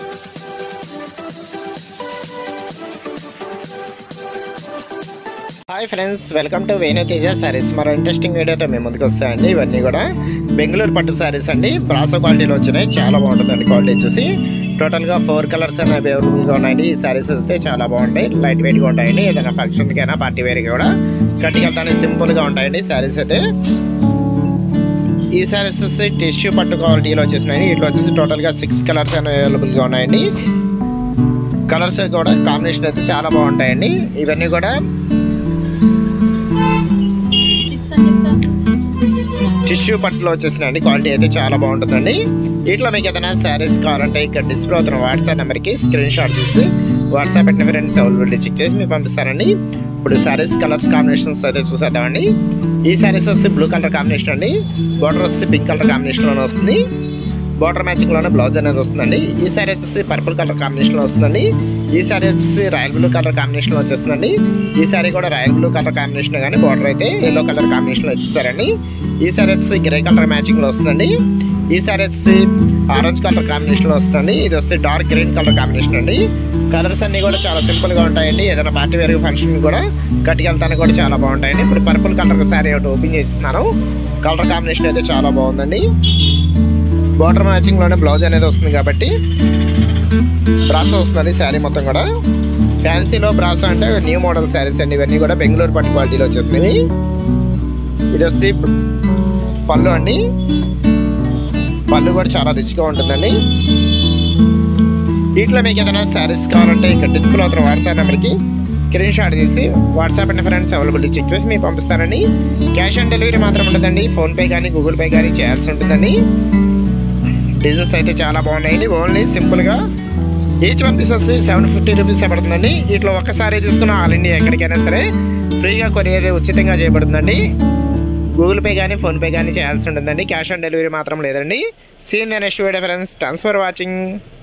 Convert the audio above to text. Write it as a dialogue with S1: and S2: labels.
S1: hi friends welcome to Venu Teja sarees మరో interesting వీడియోతో మేము ముందుకు వస్తాయండి ఇవన్నీ కూడా బెంగళూరు పట్టు సారీస్ అండి బ్రాసో క్వాలిటీలో వచ్చినాయి చాలా బాగుంటుందండి క్వాలిటీ వచ్చేసి టోటల్గా ఫోర్ కలర్స్ అనేవి అవైలబుల్గా ఉన్నాయండి ఈ సారీస్ అయితే చాలా బాగుంటాయి లైట్ వెయిట్గా ఉంటాయండి ఏదైనా ఫంక్షన్కైనా పార్టీ వేర్కి కూడా కట్టుకెళ్తానే సింపుల్గా ఉంటాయండి సారీస్ అయితే ఈ సారీస్ వచ్చేసి టిష్యూ పట్టు క్వాలిటీలో వచ్చేసినాయి ఇట్లా వచ్చేసి టోటల్గా సిక్స్ కలర్స్ అనేవి అవైలబుల్గా ఉన్నాయండి కలర్స్ కూడా కాంబినేషన్ అయితే చాలా బాగుంటాయండి ఇవన్నీ కూడా టిష్యూ పట్టులో వచ్చేసినండి క్వాలిటీ అయితే చాలా బాగుంటుందండి వీటిలో మీకు ఏదైనా శారీస్ కావాలంటే ఇక్కడ డిస్ప్లే అవుతున్న వాట్సాప్ నెంబర్కి స్క్రీన్ షాట్ తీసి వాట్సాప్ పెట్టిన ఫ్రెండ్స్ అవైలబిలిటీ చెక్ చేసి మీకు పంపిస్తారండి ఇప్పుడు శారీస్ కలర్స్ కాంబినేషన్స్ అయితే చూసేద్దామండి ఈ శారీస్ వస్తే బ్లూ కలర్ కాంబినేషన్ అండి బార్డర్ వస్తే పింక్ కలర్ కాంబినేషన్లోనే వస్తుంది బార్డర్ మ్యాచింగ్లోనే బ్లౌజ్ అనేది వస్తుందండి ఈ శారీ వచ్చేసి పర్పుల్ కలర్ కాంబినేషన్లో వస్తుందండి ఈ శారీ వచ్చేసి రాయల్ బ్లూ కలర్ కాంబినేషన్లో వచ్చేస్తుందండి ఈ శారీ కూడా రాయల్ బ్లూ కలర్ కాంబినేషన్ కానీ బార్డర్ అయితే ఎల్లో కలర్ కాంబినేషన్లో వచ్చేసారండి ఈ శారీ వచ్చేసి గ్రే కలర్ మ్యాచింగ్లో వస్తుందండి ఈ శారీ వచ్చేసి ఆరెంజ్ కలర్ కాంబినేషన్లో వస్తుంది ఇది వస్తే డార్క్ గ్రీన్ కలర్ కాంబినేషన్ అండి కలర్స్ అన్నీ కూడా చాలా సింపుల్గా ఉంటాయండి ఏదైనా పార్టీ వేర్ ఫంక్షన్ కూడా కట్టుకెళ్తానికి కూడా చాలా బాగుంటాయండి ఇప్పుడు పర్పుల్ కలర్ శారీ ఒకటి ఓపెన్ చేస్తున్నాను కలర్ కాంబినేషన్ అయితే చాలా బాగుందండి బార్డర్ మ్యాచింగ్లోనే బ్లౌజ్ అనేది వస్తుంది కాబట్టి బ్రాసో వస్తుందండి శారీ మొత్తం కూడా ఫ్యాన్సీలో బ్రాసో అంటే న్యూ మోడల్ శారీస్ అండి ఇవన్నీ కూడా బెంగళూరు పట్టు క్వాలిటీలో వచ్చేసినవి ఇది వచ్చి పళ్ళు అండి పళ్ళు కూడా చాలా రిచ్గా ఉంటుందండి వీటిలో మీకు ఏదైనా శారీస్ కావాలంటే ఇక్కడ డిస్ప్లే అవుతున్న వాట్సాప్ నెంబర్కి స్క్రీన్ షాట్ తీసి WhatsApp and friends availability check చేసి మీకు పంపిస్తానండి క్యాష్ ఆన్ డెలివరీ మాత్రం ఉంటుందండి ఫోన్పే కానీ గూగుల్ పే కానీ చేయాల్సి ఉంటుందండి డిజైన్స్ అయితే చాలా బాగున్నాయండి ఓన్లీ సింపుల్గా ఈచ్ వన్ పీస్ వచ్చి సెవెన్ ఫిఫ్టీ రూపీస్ పడుతుందండి ఇట్లా ఒక్కసారి తీసుకున్న ఆల్ ఇండియా ఎక్కడికైనా సరే ఫ్రీగా కొరియర్ ఉచితంగా చేయబడుతుందండి గూగుల్ పే కానీ ఫోన్పే కానీ చేయాల్సి ఉంటుందండి క్యాష్ ఆన్ డెలివరీ మాత్రం లేదండి seen the next video friends thanks for watching